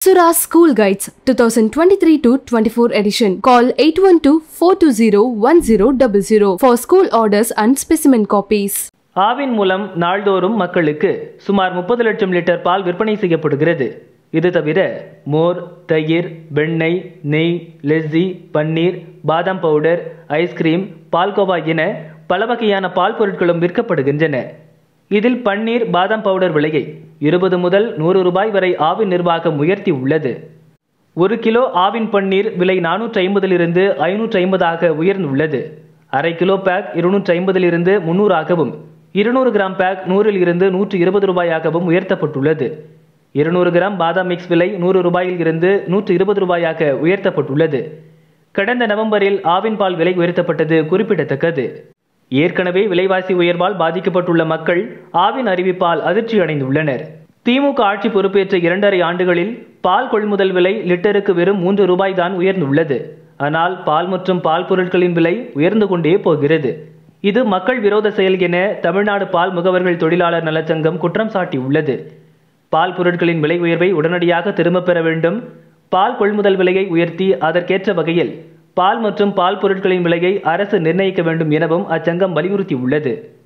Apsara School Guides 2023 to 24 edition. Call 812-420-1000 for school orders and specimen copies. Aavin மூலம் நாள்தோறும் மக்களுக்கு சுமார் முப்பது லட்சம் லிட்டர் பால் விற்பனை செய்யப்படுகிறது இது தவிர மோர் தயிர் வெண்ணெய் நெய் லெஸ்ஸி பன்னீர் பாதாம் பவுடர் ஐஸ்கிரீம் பால்கோவா என பல வகையான பால் பொருட்களும் விற்கப்படுகின்றன இதில் பன்னீர் பாதாம் பவுடர் விலையை இருபது முதல் நூறு ரூபாய் வரை ஆவின் நிர்வாகம் உயர்த்தி உள்ளது ஒரு கிலோ ஆவின் பன்னீர் விலை நானூற்றி ஐம்பதிலிருந்து ஐநூற்றி ஐம்பதாக உயர்ந்துள்ளது அரை கிலோ பேக் இருநூற்றி ஐம்பதிலிருந்து முன்னூறாகவும் இருநூறு கிராம் பேக் நூறில் இருந்து நூற்று இருபது ரூபாயாகவும் உயர்த்தப்பட்டுள்ளது இருநூறு கிராம் பாதாம் மிக்ஸ் விலை நூறு ரூபாயில் இருந்து நூற்று இருபது ரூபாயாக உயர்த்தப்பட்டுள்ளது கடந்த நவம்பரில் ஆவின் பால் விலை உயர்த்தப்பட்டது குறிப்பிடத்தக்கது ஏற்கனவே விலைவாசி உயர்வால் பாதிக்கப்பட்டுள்ள மக்கள் ஆவின் அறிவிப்பால் அதிர்ச்சி அடைந்துள்ளனர் திமுக ஆட்சி பொறுப்பேற்ற இரண்டரை ஆண்டுகளில் பால் கொள்முதல் விலை லிட்டருக்கு வெறும் மூன்று ரூபாய் தான் உயர்ந்துள்ளது ஆனால் பால் மற்றும் பால் பொருட்களின் விலை உயர்ந்து கொண்டே போகிறது இது மக்கள் விரோத செயல் என தமிழ்நாடு பால் முகவர்கள் தொழிலாளர் நலச்சங்கம் குற்றம் சாட்டியுள்ளது பால் பொருட்களின் விலை உயர்வை உடனடியாக திரும்பப் பெற வேண்டும் பால் கொள்முதல் விலையை உயர்த்தி அதற்கேற்ற வகையில் பால் மற்றும் பால் பொருட்களின் விலையை அரசு நிர்ணயிக்க வேண்டும் எனவும் அச்சங்கம் வலியுறுத்தியுள்ளது